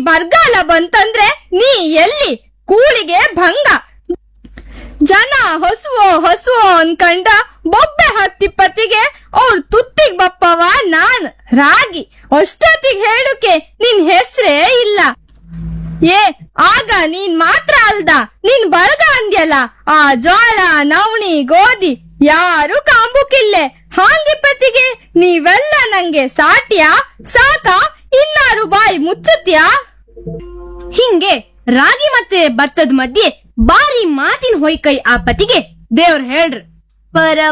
ಬರ್ಗಾಲ ಬಂತಂದ್ರೆ ನೀ ಎಲ್ಲಿ ಕೂಳಿಗೆ ಭಂಗ ಜನ ಹೊಸುವೋ ಹೊಸುವೋ ಅನ್ಕಂಡ ಬೊಬ್ಬೆ ಹತ್ತಿಪ್ಪತ್ತಿಗೆ ಅವ್ರ ತುತ್ತಿಗ್ ಬಪ್ಪವ ನಾನ್ ರಾಗಿ ಅಷ್ಟೊತ್ತಿಗ್ ಹೇಳುಕೆ ನಿನ್ ಹೆಸ್ರೇ ಇಲ್ಲ ಏ ಆಗ ನೀನ್ ಮಾತ್ರ ಅಲ್ದ ನಿನ್ ಬಳಗ ಅಂದ್ಯಲ್ಲ ಆ ಜೋಳ ನವಣಿ ಗೋಧಿ ಯಾರು ಕಾಂಬುಕಿಲ್ಲೆ ಹಾಂಗಿಪ್ಪತ್ತಿಗೆ ನೀವೆಲ್ಲ ನಂಗೆ ಸಾಟ್ಯಾ ಸಾಕ ಇನ್ನಾರು ಬಾಯಿ ಮುಚ್ಚುತ್ಯಾ ಹಿಂಗೆ ರಾಗಿ ಮತ್ತೆ ಭತ್ತದ ಮಧ್ಯೆ ಬಾರಿ ಮಾತಿನ ಹೊಯ್ಕೈ ಆ ಪತಿಗೆ ದೇವ್ರ ಹೇಳ್ರ ಪರ